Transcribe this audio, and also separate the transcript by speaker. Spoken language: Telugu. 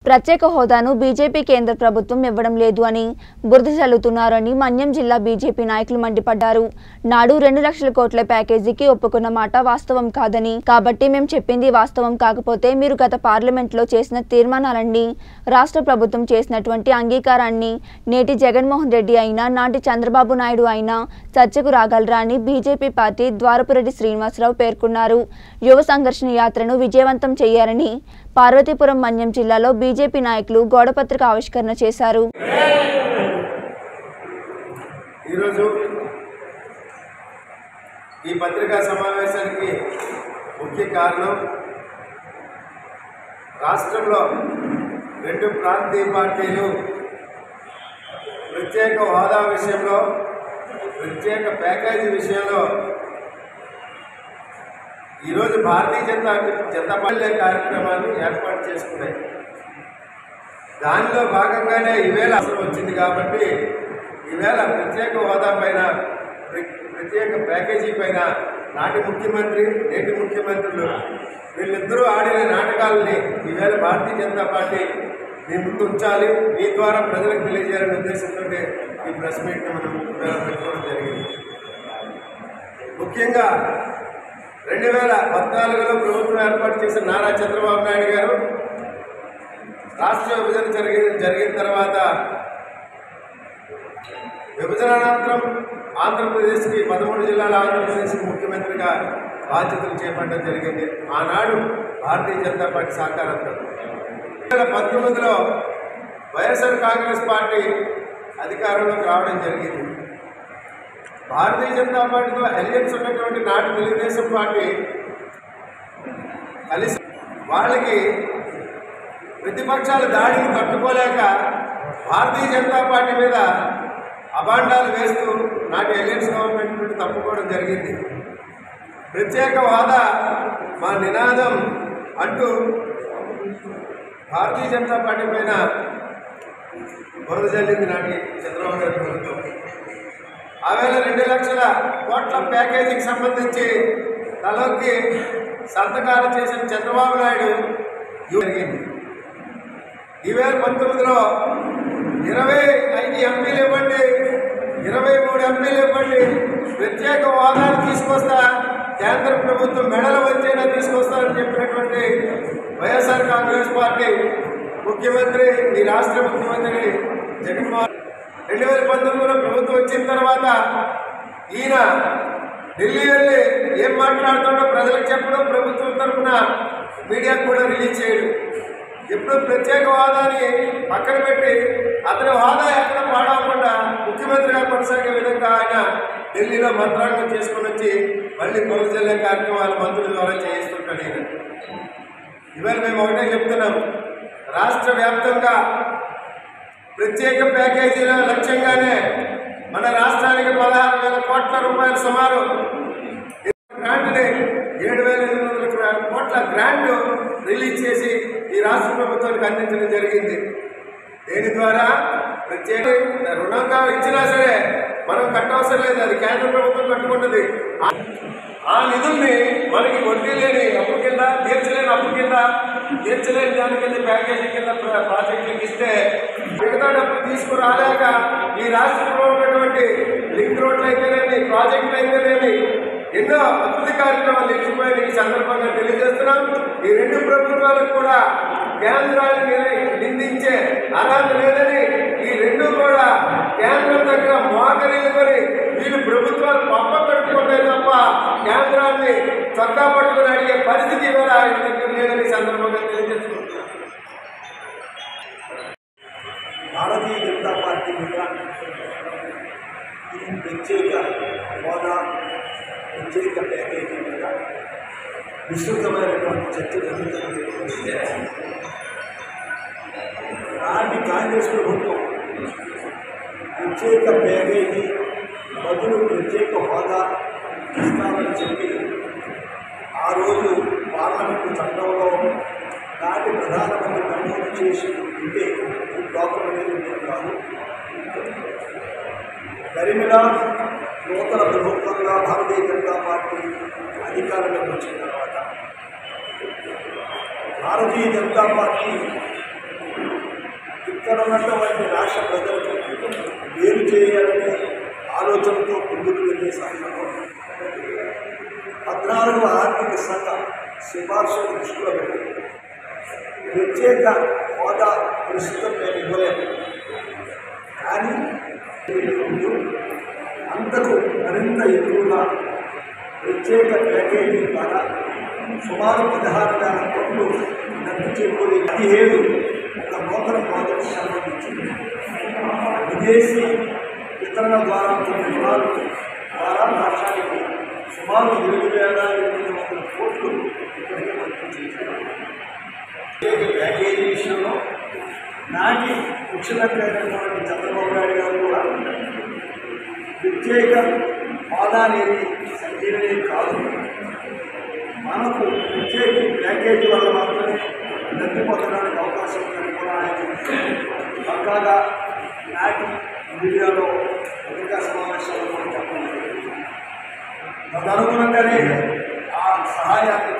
Speaker 1: ప్రత్యేక హోదాను బీజేపీ కేంద్ర ప్రభుత్వం ఇవ్వడం లేదు అని బురద చల్లుతున్నారని మన్యం జిల్లా బీజేపీ నాయకులు మండిపడ్డారు నాడు రెండు లక్షల కోట్ల ప్యాకేజీకి ఒప్పుకున్న మాట వాస్తవం కాదని కాబట్టి మేము చెప్పింది వాస్తవం కాకపోతే మీరు గత పార్లమెంట్లో చేసిన తీర్మానాలన్నీ రాష్ట్ర ప్రభుత్వం చేసినటువంటి అంగీకారాన్ని నేటి జగన్మోహన్ రెడ్డి అయినా నాటి చంద్రబాబు నాయుడు అయినా చర్చకు రాగలరా అని బీజేపీ పార్టీ ద్వారపురెడ్డి శ్రీనివాసరావు పేర్కొన్నారు యువ సంఘర్షణ యాత్రను విజయవంతం చేయాలని పార్వతీపురం మన్యం జిల్లాలో బీజేపీ నాయకులు గోడపత్రిక ఆవిష్కరణ చేశారు
Speaker 2: ఈరోజు ఈ పత్రికా సమావేశానికి ముఖ్య కారణం రాష్ట్రంలో రెండు ప్రాంతీయ పార్టీలు ప్రత్యేక హోదా విషయంలో ప్రత్యేక ప్యాకేజీ విషయంలో ఈరోజు భారతీయ జనతా జనతా పార్టీ కార్యక్రమాన్ని ఏర్పాటు చేసుకున్నాయి దానిలో భాగంగానే ఈవేళ అసలు వచ్చింది కాబట్టి ఈవేళ ప్రత్యేక హోదా పైన ప్ర- ప్రత్యేక ప్యాకేజీ పైన నాటి ముఖ్యమంత్రి నేటి ముఖ్యమంత్రులు వీళ్ళిద్దరూ ఆడిన నాటకాలని ఈవేళ భారతీయ జనతా పార్టీ మీ ముందు ఉంచాలి మీ ద్వారా ప్రజలకు తెలియజేయాలనే ఉద్దేశంతో ఈ ప్రెస్ మీట్ని మనం ఈవేళ పెట్టుకోవడం జరిగింది ముఖ్యంగా రెండు వేల పద్నాలుగులో ప్రభుత్వం ఏర్పాటు చేసిన నారా చంద్రబాబు నాయుడు గారు రాష్ట్ర విభజన జరిగిన జరిగిన తర్వాత విభజన అనంతరం ఆంధ్రప్రదేశ్కి పదమూడు జిల్లాల ఆంధ్రప్రదేశ్కి ముఖ్యమంత్రిగా బాధ్యతలు చేపట్టడం జరిగింది ఆనాడు భారతీయ జనతా పార్టీ సహకారంతో రెండు వేల పంతొమ్మిదిలో వైఎస్ఆర్ కాంగ్రెస్ పార్టీ అధికారంలోకి రావడం జరిగింది భారతీయ జనతా పార్టీతో అలయన్స్ ఉన్నటువంటి నాటి తెలుగుదేశం పార్టీ కలిసి వాళ్ళకి ప్రతిపక్షాల దాడిని తట్టుకోలేక భారతీయ జనతా పార్టీ మీద అభాండాలు వేస్తూ నాటి ఎలియన్స్ గవర్నమెంట్ నుండి తప్పుకోవడం జరిగింది ప్రత్యేక హోదా మా నినాదం అంటూ భారతీయ జనతా పార్టీ పైన బురద జల్లింది నాటి చంద్రబాబు నాయుడు ప్రభుత్వం ఆవేళ రెండు లక్షల కోట్ల ప్యాకేజీకి సంబంధించి తలొక్కి సంతకాలు చేసిన చంద్రబాబు నాయుడు జరిగింది ఈవేళ పంతొమ్మిదిలో ఇరవై ఐదు ఎంపీలు ఇవ్వండి ఇరవై మూడు ఎంపీలు ఇవ్వండి ప్రత్యేక హోదాను తీసుకొస్తా కేంద్ర ప్రభుత్వం మెడలు వచ్చేలా తీసుకొస్తారని చెప్పినటువంటి వైఎస్ఆర్ కాంగ్రెస్ పార్టీ ముఖ్యమంత్రి ఈ రాష్ట్ర ముఖ్యమంత్రి జగన్మోహన్ రెండు వేల పంతొమ్మిదిలో ప్రభుత్వం వచ్చిన తర్వాత ఈయన ఢిల్లీ వెళ్ళి ఏం మాట్లాడుతుండో ప్రజలకు చెప్పడం ప్రభుత్వం తరఫున మీడియాకు కూడా రిలీజ్ చేయడం ఎప్పుడు ప్రత్యేక హోదాని పక్కన పెట్టి అతని హోదా ఎక్కడ పాడవకుండా ముఖ్యమంత్రిగా కొనసాగే విధంగా ఆయన ఢిల్లీలో మంత్రాంగం చేసుకుని వచ్చి మళ్ళీ బురద జల్లే కార్యక్రమాలు మంత్రుల ద్వారా చేయిస్తుంటాడు ఈయన ఇవాళ మేము ఒకటే చెప్తున్నాం రాష్ట్ర వ్యాప్తంగా ప్రత్యేక ప్యాకేజీల లక్ష్యంగానే మన రాష్ట్రానికి పదహారు వేల కోట్ల రూపాయలు సుమారు గ్రాంట్ని ఏడు వేల ఎనిమిది వందల క్రా- కోట్ల గ్రాంట్ రిలీజ్ చేసి ఈ రాష్ట్ర ప్రభుత్వానికి అందించడం జరిగింది దేని ద్వారా ప్రత్యేక రుణంగా ఇచ్చినా సరే మనం కట్టవసరం లేదు అది కేంద్ర ప్రభుత్వం కట్టుకుంటుంది ఆ- ఆ నిధుల్ని మనకి వడ్డీ లేని అప్పు కింద తీర్చలేని అప్పు కింద తీర్చలేని దాని కింద ప్యాకేజీ కింద ప్ర- ప్రాజెక్టులకు ఇస్తే మిగతా డబ్బులు తీసుకురాలేక ఈ రాష్ట్రంలో ఉన్నటువంటి లింక్ రోడ్లు అయితేనేమి ప్రాజెక్టులు అయితేనేమి ఎన్నో అభివృద్ధి కార్యక్రమాలు నిలిచిపోయిన ఈ సందర్భంగా తెలియజేస్తున్నాం ఈ రెండు ప్రభుత్వాలకు కూడా కేంద్రాన్ని నిర- నిందించే అర్హత లేదని ఈ రెండు కూడా కేంద్రం దగ్గర మోకరిల్లుకొని వీళ్ళు ప్రభుత్వాలు పప్ప పెట్టుకుంటాయి తప్ప కేంద్రాన్ని చొక్కా పట్టుకుని అడిగే పరిస్థితి ఇవాళ ఆయన దగ్గర లేదని ఈ సందర్భంగా తెలియజేసుకుంటున్నాం
Speaker 3: భారతీయ జనతా పార్టీ మీద ఈ ప్రత్యేక హోదా ప్రత్యేక ప్యాకేజీ మీద విస్తృతమైనటువంటి చర్చ జరుగుతున్నది నాటి కాంగ్రెస్ ప్రభుత్వం ప్రత్యేక ప్యాకేజీ బదులు ప్రత్యేక హోదా ఇస్తామని చెప్పి ఆ రోజు పార్లమెంటు చట్టంలో నాటి ప్రధానమంత్రి నమోదు చేసి ఉంటే ఈ డాక్యుమెంట్ ఉండేది కాదు దరిమిలా నూతన ప్రభుత్వంగా భారతీయ జనతా పార్టీ అధికారంలోకి వచ్చిన తర్వాత భారతీయ జనతా పార్టీ ఇక్కడ ఉన్నటువంటి రాష్ట్ర ప్రజలకు వేరు చేయాలనే ఆలోచనతో ముందుకు వెళ్ళే సమయంలో పద్నాలుగవ ఆర్థిక సంఘ సిఫార్సులు దృష్టిలో పెట్టి ప్రత్యేక హోదా ప్రస్తుతం మేము ఇవ్వలేము కానీ ముందు అంతకు మరింత ఎక్కువగా ప్రత్యేక ప్యాకేజీ ద్వారా సుమారు పదహారు వేల కోట్లు లబ్ధి చేకూరి పదిహేడు ఒక నూతన ప్రాజెక్టు సంబంధించి విదేశీ వితరణ ద్వారా కొన్ని రుణాలు ద్వారా రాష్ట్రానికి సుమారు ఏడు వేల ఎనిమిది వందల కోట్లు ఇప్పటికే మంజూరు చేశారు ప్రత్యేక ప్యాకేజీ విషయంలో నాటి ముఖ్యమంత్రి అయినటువంటి చంద్రబాబు నాయుడు గారు కూడా ప్రత్యేక హోదా అనేది సంజీవనే కాదు మనకు ప్రత్యేక ప్యాకేజీ వల్ల మాత్రమే లబ్ధి పొందడానికి అవకాశం ఉందని కూడా ఆయన పక్కాగా నాటి మీడియాలో పత్రికా సమావేశాల్లో కూడా చెప్పడం జరిగింది తదనుగుణంగానే ఆ సహాయాన్ని